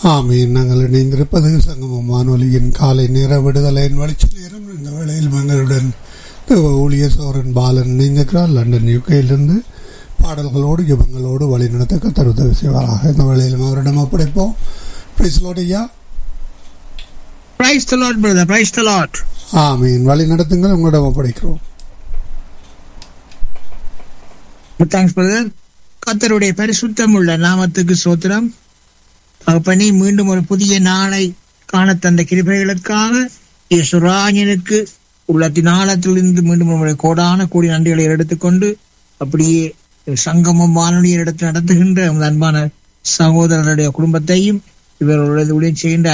ஆமீன் நாங்கள் இணைந்திருப்பது சங்கமம் வானொலியின் காலை நேர விடுதலையின் வளர்ச்சி நேரம் இந்த வேளையில் எங்களுடன் தேவ ஊழியர் சோரன் பாலன் இணைந்திருக்கிறார் லண்டன் யூகேயிலிருந்து பாடல்களோடு ஜபங்களோடு வழிநடத்த கத்தர் உதவி செய்வாராக இந்த வேளையிலும் அவரிடம் ஒப்படைப்போம் பிரைஸ்லோடு ஐயா praise the lord brother praise the lord ஆமீன் வழி நடத்துங்கள் உங்களிடம் ஒப்படைக்கிறோம் தேங்க்ஸ் பிரதர் கத்தருடைய பரிசுத்தம் உள்ள நாமத்துக்கு சோத்திரம் அப்பனி மீண்டும் ஒரு புதிய நாளை காண தந்த கிருபைகளுக்காக யேசுராஜனுக்கு உள்ளத்தின் ஆழத்திலிருந்து மீண்டும் ஒரு கோடான கோடி நன்றிகளை எடுத்துக்கொண்டு அப்படியே சங்கமம் வானொலியை எடுத்து நடத்துகின்ற உமது அன்பான சகோதரருடைய குடும்பத்தையும் இவர்களுடைய உடன் செய்கின்ற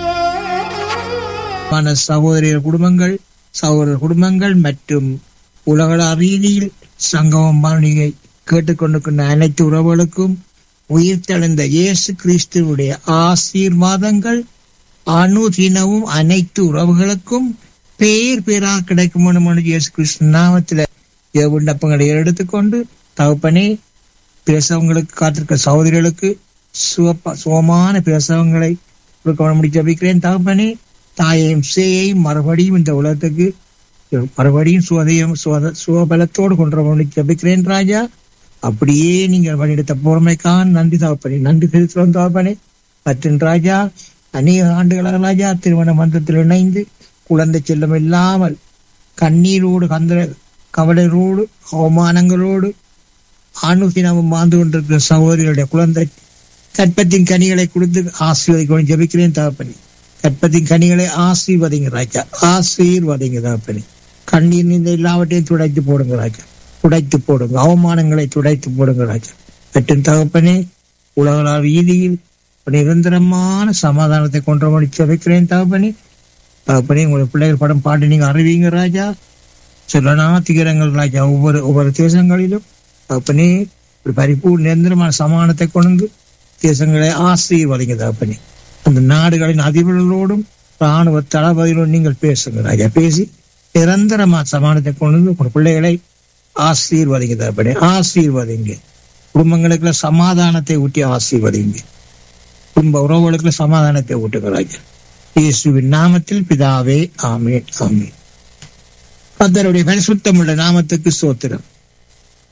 அன்பான சகோதரியர் குடும்பங்கள் சகோதரர் குடும்பங்கள் மற்றும் உலகள ரீதியில் சங்கமம் வானொலியை கேட்டுக்கொண்டிருக்கின்ற அனைத்து உறவுகளுக்கும் உயிர்த்தெழுந்த இயேசு கிறிஸ்துவுடைய ஆசீர்வாதங்கள் அனுதினமும் அனைத்து உறவுகளுக்கும் பேர் பேராக கிடைக்கும் என்று இயேசு கிறிஸ்து நாமத்தில் விண்ணப்பங்களை எடுத்துக்கொண்டு தகப்பனே பிரசவங்களுக்கு காத்திருக்க சகோதரிகளுக்கு சுவப்ப சுகமான பிரசவங்களை கொடுக்க முடிச்சு ஜபிக்கிறேன் தகப்பனே தாயையும் சேயையும் மறுபடியும் இந்த உலகத்துக்கு மறுபடியும் சுவதையும் சுவத சுவபலத்தோடு கொண்டு ஜபிக்கிறேன் ராஜா அப்படியே நீங்கள் வழியெடுத்த பொறுமைக்கான நன்றி தகப்பனே நன்றி செலுத்துகிறோம் தகப்பனே மற்றும் ராஜா அநேக ஆண்டுகளாக ராஜா திருமண மன்றத்தில் இணைந்து குழந்தை செல்லம் இல்லாமல் கண்ணீரோடு கந்த கவலையோடு அவமானங்களோடு ஆணுதினமும் வாழ்ந்து கொண்டிருக்கிற சகோதரிகளுடைய குழந்தை கற்பத்தின் கனிகளை கொடுத்து ஆசீர்வதிக்கணும் ஜபிக்கிறேன் தகப்பனே கற்பத்தின் கனிகளை ஆசீர்வதிங்க ராஜா ஆசீர்வதிங்க தகப்பனே கண்ணீர் நீந்த எல்லாவற்றையும் துடைத்து போடுங்க ராஜா துடைத்து போடுங்க அவமானங்களை துடைத்து போடுங்க ராஜா மற்றும் தகப்பனே உலக ரீதியில் நிரந்தரமான சமாதானத்தை கொண்டவனை வைக்கிறேன் தகப்பனே தகப்பனே உங்களுடைய பிள்ளைகள் படம் பாட்டு நீங்க அறிவிங்க ராஜா சொல்லனா திகரங்கள் ராஜா ஒவ்வொரு ஒவ்வொரு தேசங்களிலும் தகப்பனே ஒரு பரிபூர் நிரந்தரமான சமாதானத்தை கொண்டு தேசங்களை ஆசீர்வதிங்க தகப்பனே அந்த நாடுகளின் அதிபர்களோடும் ராணுவ தளபதிகளோடும் நீங்கள் பேசுங்க ராஜா பேசி நிரந்தரமான சமாதானத்தை கொண்டு உங்கள் பிள்ளைகளை ஆசீர்வதிங்க தகப்பனே ஆசீர்வதிங்க குடும்பங்களுக்குள்ள சமாதானத்தை ஊட்டி ஆசீர்வதிங்க குடும்ப உறவுகளுக்குள்ள சமாதானத்தை ஊட்டுங்க ராஜா இயேசுவின் நாமத்தில் பிதாவே ஆமே ஆமே கத்தருடைய பரிசுத்தமுள்ள நாமத்துக்கு சோத்திரம்